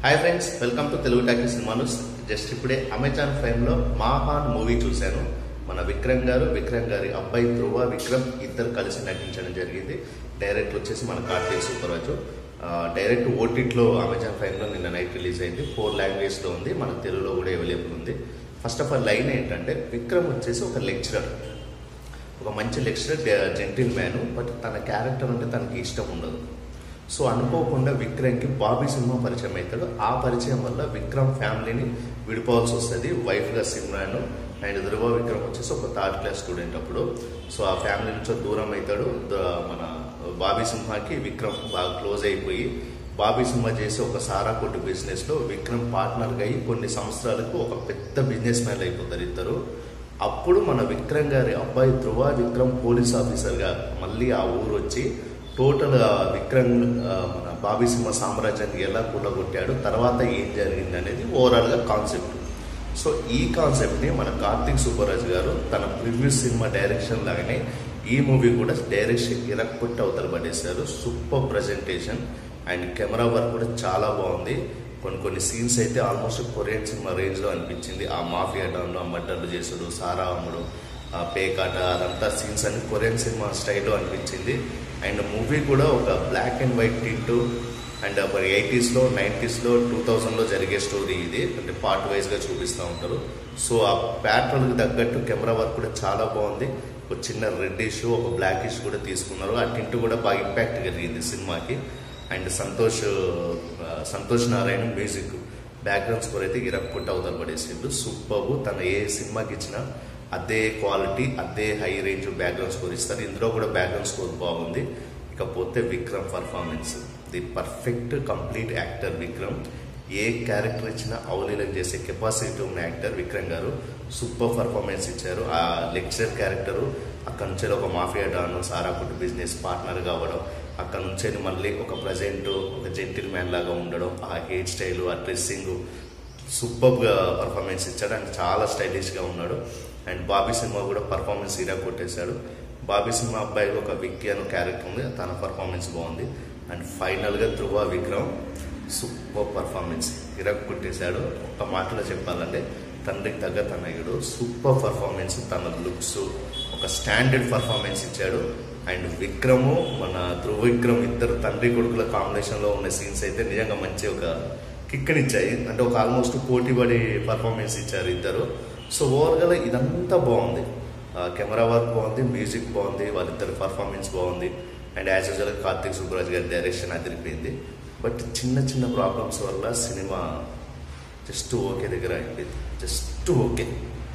hi friends welcome to Telugu talkie సినిమాలు just ఇప్పుడే Amazon ప్రైమ్లో మహాన్ మూవీ చూశాను మన విక్రమ్ గారు విక్రమ్ గారి అబ్బాయి ధ్రువ విక్రమ్ ఇద్దరు కలిసి నటించడం జరిగింది డైరెక్ట్ వచ్చేసి మన కార్తీక్ సూపర్రాజు ఆ, డైరెక్ట్ ఓటీట్లో అమెజాన్ ప్రైమ్లో నిన్న నైట్ రిలీజ్ అయింది ఫోర్ లాంగ్వేజ్లో ఉంది మన తెలుగులో కూడా అవైలబుల్ ఉంది ఫస్ట్ ఆఫ్ ఆల్ లైన్ ఏంటంటే విక్రమ్ వచ్చేసి ఒక లెక్చరర్ ఒక మంచి లెక్చరర్ జెంటిల్ మ్యాన్ బట్ తన క్యారెక్టర్ అంటే తనకి ఇష్టం ఉండదు సో అనుకోకుండా విక్రమ్కి బాబీ సినిమా పరిచయం అవుతాడు ఆ పరిచయం వల్ల విక్రమ్ ఫ్యామిలీని విడిపోవాల్సి వస్తుంది వైఫ్గా సిమ్రాన్ అండ్ ధృవ విక్రమ్ వచ్చేసి ఒక థర్డ్ క్లాస్ స్టూడెంట్ అప్పుడు సో ఆ ఫ్యామిలీ నుంచి దూరం అవుతాడు ద- మన బాబీ సింహాకి విక్రమ్ బాగా క్లోజ్ అయిపోయి బాబీ సింహ చేసే ఒక సారా కొట్టు బిజినెస్లో విక్రమ్ పార్ట్నర్గా అయ్యి కొన్ని సంవత్సరాలకు ఒక పెద్ద బిజినెస్ మ్యాన్ అయిపోతారు ఇద్దరు అప్పుడు మన విక్రమ్ గారి అబ్బాయి ధృవ విక్రమ్ పోలీస్ ఆఫీసర్గా మళ్ళీ ఆ ఊరు వచ్చి టోటల్ ఆ విక్రమ్ ఆ, మన బాబీ సింహ సామ్రాజ్యాన్ని ఎలా కూలగొట్టాడు తర్వాత ఏం జరిగింది అనేది ఓవరాల్గా కాన్సెప్ట్ సో ఈ కాన్సెప్ట్ని మన కార్తీక్ సుబ్బరాజు గారు తన ప్రివ్యూస్ సినిమా డైరెక్షన్ లాగానే ఈ మూవీ కూడా డైరెక్షన్ ఇరక్కొట్టి అవతల పడేశారు super presentation and camera work కూడా చాలా బాగుంది కొన్ని కొన్ని సీన్స్ అయితే ఆల్మోస్ట్ కొరియన్ సినిమా రేంజ్లో అనిపించింది ఆ మాఫియా డాన్లో ఆ మర్డర్లు చేసుడు సారా అమ్ముడు ఆ పేకాట అదంతా సీన్స్ అన్ని కొరియన్ సినిమా స్టైల్లో అనిపించింది అండ్ మూవీ కూడా ఒక బ్లాక్ అండ్ వైట్ టింటూ అండ్ మరి ఎయిటీస్లో నైంటీస్లో టూ థౌజండ్లో జరిగే స్టోరీ ఇది అంటే పార్ట్ వైజ్గా చూపిస్తూ ఉంటారు సో ఆ ప్యాటర్న్కి తగ్గట్టు కెమెరా వర్క్ కూడా చాలా బాగుంది ఒక చిన్న రెడ్ ఇష్యూ ఒక బ్లాక్ ఇష్యూ కూడా తీసుకున్నారు ఆ టింట్ కూడా బాగా ఇంపాక్ట్ కలిగింది సినిమాకి అండ్ సంతోష్ ఆ, Santhosh Narayana music background score అయితే ఇరక్కొట్టి అవతల పడేసిండు సూపర్ తన ఏ సినిమాకి ఇచ్చినా అదే క్వాలిటీ అదే హై రేంజ్ బ్యాక్గ్రౌండ్ స్కోర్ ఇస్తారు ఇందులో కూడా బ్యాక్గ్రౌండ్ స్కోర్ బాగుంది ఇకపోతే Vikram performance the perfect complete actor Vikram ఏ క్యారెక్టర్ ఇచ్చినా అవలీలం చేసే కెపాసిటీ ఉన్న యాక్టర్ విక్రమ్ గారు సూపర్ పర్ఫార్మెన్స్ ఇచ్చారు ఆ లెక్చర్ క్యారెక్టరు అక్కడ నుంచి ఒక మాఫియా డాన్ సారా ఫుడ్ బిజినెస్ పార్ట్నర్ కావడం అక్కడ నుంచి మళ్ళీ ఒక ప్రజెంట్ ఒక జెంటిల్ మ్యాన్ లాగా ఉండడం ఆ హెయిర్ స్టైల్ ఆ డ్రెస్సింగ్ సూపర్గా పర్ఫార్మెన్స్ ఇచ్చాడు అండ్ చాలా స్టైలిష్గా ఉన్నాడు అండ్ బాబీ సినిమా కూడా పర్ఫార్మెన్స్ ఇరా కొట్టేశాడు బాబీ సినిమా అబ్బాయికి ఒక విక్కీ అనే క్యారెక్టర్ ఉంది తన పర్ఫార్మెన్స్ బాగుంది అండ్ ఫైనల్గా ధృవ విక్రమ్ సూపర్ పర్ఫార్మెన్స్ ఇరా కొట్టేశాడు ఒక మాటలో చెప్పాలంటే తండ్రికి తగ్గ తనయుడు సూపర్ పర్ఫార్మెన్స్ తన లుక్స్ ఒక స్టాండర్డ్ పర్ఫార్మెన్స్ ఇచ్చాడు అండ్ విక్రము మన ధృవ విక్రమ్ ఇద్దరు తండ్రి కొడుకుల కాంబినేషన్లో ఉన్న సీన్స్ అయితే నిజంగా మంచి ఒక కిక్కనిచ్చాయి అంటే ఒక ఆల్మోస్ట్ పోటీ పడి పర్ఫార్మెన్స్ ఇచ్చారు ఇద్దరు సో ఓవర్గా ఇదంతా బాగుంది కెమెరా వర్క్ బాగుంది మ్యూజిక్ బాగుంది వాళ్ళిద్దరి పర్ఫార్మెన్స్ బాగుంది and as usual Karthik Subbaraj గారి డైరెక్షన్ అదిరిపోయింది బట్ చిన్న చిన్న ప్రాబ్లమ్స్ వల్ల సినిమా జస్ట్ ఓకే దగ్గర అయింది జస్ట్ ఓకే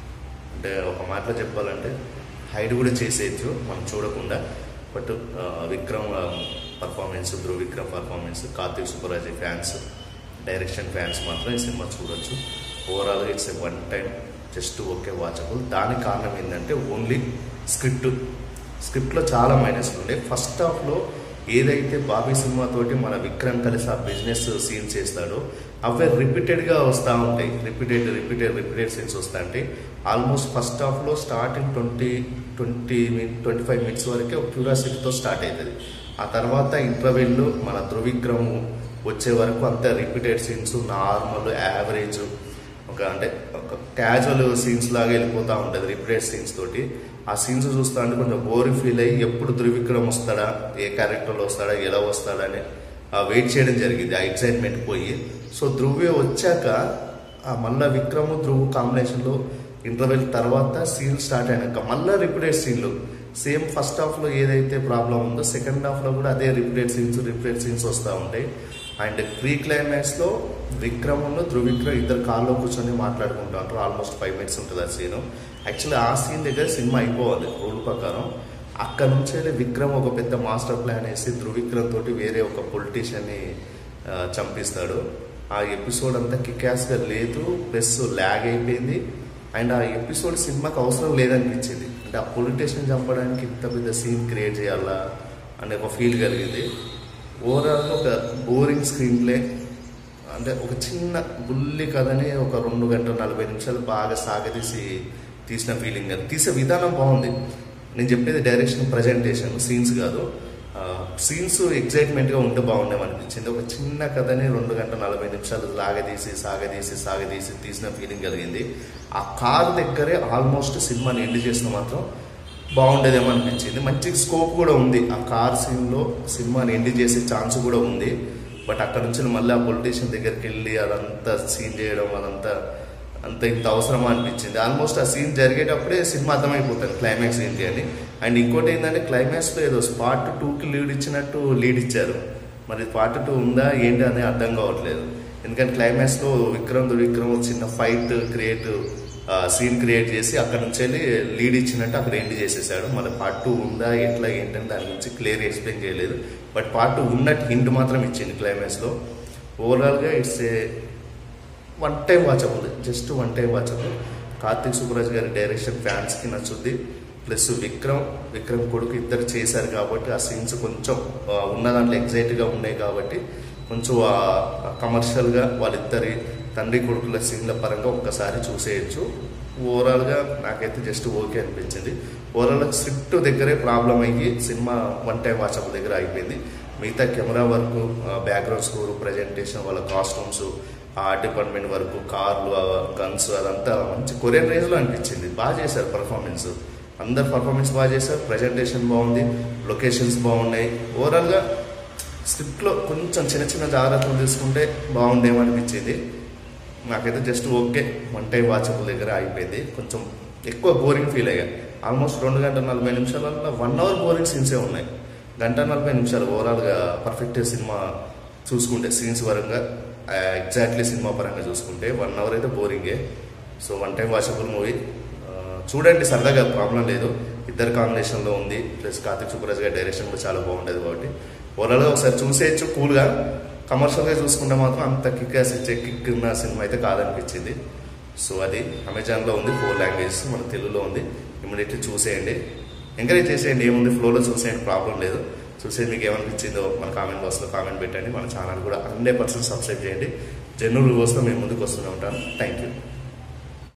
అంటే ఒక మాటలో చెప్పాలంటే హైడ్ కూడా చేసేయచ్చు మనం చూడకుండా but Vikram performance Dhruv Vikram performance Karthik Subbaraj fans direction fans మాత్రం ఈ సినిమా చూడొచ్చు ఓవరాల్గా it's one time just okay watchable దానికి కారణం ఏంటంటే ఓన్లీ స్క్రిప్ట్ స్క్రిప్ట్లో చాలా మైనస్లు ఉండే ఫస్ట్ హాఫ్లో ఏదైతే బాబీ సినిమాతోటి మన విక్రమ్ కలిసి ఆ బిజినెస్ సీన్స్ చేస్తాడో అవే రిపీటెడ్గా వస్తూ ఉంటాయి రిపీటెడ్ రిపీటెడ్ రిపీటెడ్ సీన్స్ వస్తూ ఉంటాయి ఆల్మోస్ట్ ఫస్ట్ హాఫ్లో starting twenty twenty twenty five minutes వరకే ఒక క్యూరియాసిటీతో స్టార్ట్ అవుతుంది ఆ తర్వాత ఇంటర్వెల్ మన ధృవిక్రమ్ వచ్చే వరకు అంతా రిపీటెడ్ సీన్స్ నార్మల్ యావరేజ్ ఒక అంటే ఒక క్యాజువల్ సీన్స్ లాగా వెళ్ళిపోతూ ఉంటుంది రిపీటెడ్ సీన్స్ తోటి ఆ సీన్స్ చూస్తా అంటే కొంచెం బోరింగ్ ఫీల్ అయ్యి ఎప్పుడు ధృవిక్రమ్ వస్తాడా ఏ క్యారెక్టర్లో వస్తాడా ఎలా వస్తాడా అని వెయిట్ చేయడం జరిగింది ఆ ఎక్సైట్మెంట్ పోయి సో ధ్రువ్య వచ్చాక ఆ మళ్ళా విక్రమ్ ధ్రువ్ కాంబినేషన్లో ఇంటర్వెల్ తర్వాత సీన్ స్టార్ట్ అయినాక మళ్ళీ రిపీటెడ్ సీన్లు సేమ్ ఫస్ట్ హాఫ్లో ఏదైతే ప్రాబ్లం ఉందో సెకండ్ హాఫ్లో కూడా అదే రిపీటెడ్ సీన్స్ రిపీటెడ్ సీన్స్ వస్తూ ఉంటాయి అండ్ ప్రీ క్లైమాక్స్లో విక్రమ్ను ధృవిక్రమ్ ఇద్దరు కార్లో కూర్చొని మాట్లాడుకుంటూ ఉంటారు ఆల్మోస్ట్ ఫైవ్ మినిట్స్ ఉంటుంది ఆ సీన్ యాక్చువల్లీ ఆ సీన్ దగ్గర సినిమా అయిపోవాలి రూల్ ప్రకారం అక్కడ నుంచి వెళ్ళి విక్రమ్ ఒక పెద్ద మాస్టర్ ప్లాన్ వేసి ధృవిక్రమ్ తోటి వేరే ఒక పొలిటీషియన్ని చంపిస్తాడు ఆ ఎపిసోడ్ అంతా కికాస్గా లేదు ప్లస్ ల్యాగ్ అయిపోయింది అండ్ ఆ ఎపిసోడ్ సినిమాకి అవసరం లేదనిపించింది అంటే ఆ పొలిటీషియన్ చంపడానికి ఇంత పెద్ద సీన్ క్రియేట్ చేయాలా అనే ఒక ఫీల్ కలిగింది ఓవరాల్ ఒక బోరింగ్ స్క్రీన్ ప్లే అంటే ఒక చిన్న బుల్లి కథని ఒక రెండు గంటల నలభై నిమిషాలు బాగా సాగదీసి తీసిన ఫీలింగ్ అది తీసే విధానం బాగుంది నేను చెప్పేది డైరెక్షన్ ప్రజెంటేషన్ సీన్స్ కాదు సీన్స్ ఎగ్జైట్మెంట్గా ఉంటే బాగుండేవి అనిపించింది ఒక చిన్న కథని రెండు గంటల నలభై నిమిషాలు లాగదీసి సాగదీసి సాగదీసి తీసిన ఫీలింగ్ కలిగింది ఆ కార్ దగ్గరే ఆల్మోస్ట్ సినిమాని ఎండ్ చేసిన మాత్రం బాగుండేదేమో అనిపించింది మంచి స్కోప్ కూడా ఉంది ఆ కార్ సీన్లో సినిమాని ఎండ్ చేసే ఛాన్స్ కూడా ఉంది బట్ అక్కడ నుంచి మళ్ళీ ఆ పొలిటీషియన్ దగ్గరికి వెళ్ళి అదంతా సీన్ చేయడం అదంతా అంత ఇంత అవసరమా అనిపించింది ఆల్మోస్ట్ ఆ సీన్ జరిగేటప్పుడే సినిమా అర్థమైపోతుంది క్లైమాక్స్ ఏంటి అని అండ్ ఇంకోటి ఏంటంటే క్లైమాక్స్లో ఏదో స్పాట్ టూకి లీడ్ ఇచ్చినట్టు లీడ్ ఇచ్చారు మరి పార్ట్ టూ ఉందా ఏంటి అనేది అర్థం కావట్లేదు ఎందుకంటే క్లైమాక్స్లో విక్రమ్ విక్రమ్ ఒక చిన్న ఫైట్ క్రియేట్ సీన్ క్రియేట్ చేసి అక్కడ నుంచి వెళ్ళి లీడ్ ఇచ్చినట్టు అక్కడ ఎండ్ చేసేసాడు మళ్ళీ పార్ట్ టూ ఉందా ఎట్లా ఏంటని దాని గురించి క్లియర్ ఎక్స్ప్లెయిన్ చేయలేదు బట్ పార్ట్ టూ ఉన్నట్టు హింట్ మాత్రం ఇచ్చింది క్లైమాక్స్లో ఓవరాల్గా it's a one time watchable just one time watchable Karthik Subbaraj గారి డైరెక్షన్ ఫ్యాన్స్కి నచ్చుద్ది ప్లస్ విక్రమ్ విక్రమ్ కొడుకు ఇద్దరు చేశారు కాబట్టి ఆ సీన్స్ కొంచెం ఆ, ఉన్న దాంట్లో ఎగ్జైట్గా ఉన్నాయి కాబట్టి కొంచెం కమర్షియల్గా వాళ్ళిద్దరి తండ్రి కొడుకుల సీన్ల పరంగా ఒక్కసారి చూసేయచ్చు ఓవరాల్గా నాకైతే జస్ట్ ఓకే అనిపించింది ఓవరాల్గా స్క్రిప్ట్ దగ్గరే ప్రాబ్లం అయ్యి సినిమా వన్ టైం వాచబుల్ దగ్గర అయిపోయింది మిగతా camera work background score presentation వాళ్ళ కాస్ట్యూమ్స్ ఆర్ట్ డిపార్ట్మెంట్ వరకు కార్లు గన్స్ అదంతా మంచి కొరియన్ రేంజ్లో అనిపించింది బాగా చేశారు పర్ఫార్మెన్స్ అందరు పర్ఫార్మెన్స్ బాగా చేశారు ప్రజెంటేషన్ బాగుంది లొకేషన్స్ బాగున్నాయి ఓవరాల్గా స్క్రిప్ట్లో కొంచెం చిన్న చిన్న జాగ్రత్తలు తీసుకుంటే బాగుండేమో అనిపించింది నాకైతే just okay one time watchable దగ్గర అయిపోయింది కొంచెం ఎక్కువ బోరింగ్ ఫీల్ అయ్యా ఆల్మోస్ట్ రెండు గంటల నలభై నిమిషాలలో వన్ అవర్ బోరింగ్ సీన్సే ఉన్నాయి గంట నలభై నిమిషాలు ఓవరాల్గా పర్ఫెక్ట్ సినిమా చూసుకుంటే సీన్స్ పరంగా ఎగ్జాక్ట్లీ సినిమా పరంగా చూసుకుంటే వన్ అవర్ అయితే బోరింగే so one time watchable movie చూడండి సరదాగా ప్రాబ్లం లేదు ఇద్దరు కాంబినేషన్లో ఉంది ప్లస్ కార్తిక్ సుబ్బరాజ్ గారి డైరెక్షన్ కూడా చాలా బాగుండేది కాబట్టి ఓవరాల్గా ఒకసారి చూసేయచ్చు కూల్గా కమర్షియల్గా చూసుకుంటే మాత్రం అంత కిక్ ఇచ్చే కిక్ ఉన్న సినిమా అయితే కాదనిపించింది సో అది అమెజాన్లో ఉంది ఫోర్ లాంగ్వేజెస్ మన తెలుగులో ఉంది ఇమీడియట్లీ చూసేయండి ఎంకరేజ్ చేసేయండి ఏముంది ఫ్లోలో చూసేయండి ప్రాబ్లం లేదు చూసేది మీకు ఏమనిపించిందో మన కామెంట్ బాక్స్లో కామెంట్ పెట్టండి మన ఛానల్ కూడా హండ్రెడ్ పర్సెంట్ సబ్స్క్రైబ్ చేయండి జనరల్ కోసం మేము ముందుకు వస్తూనే ఉంటాను థ్యాంక్ యూ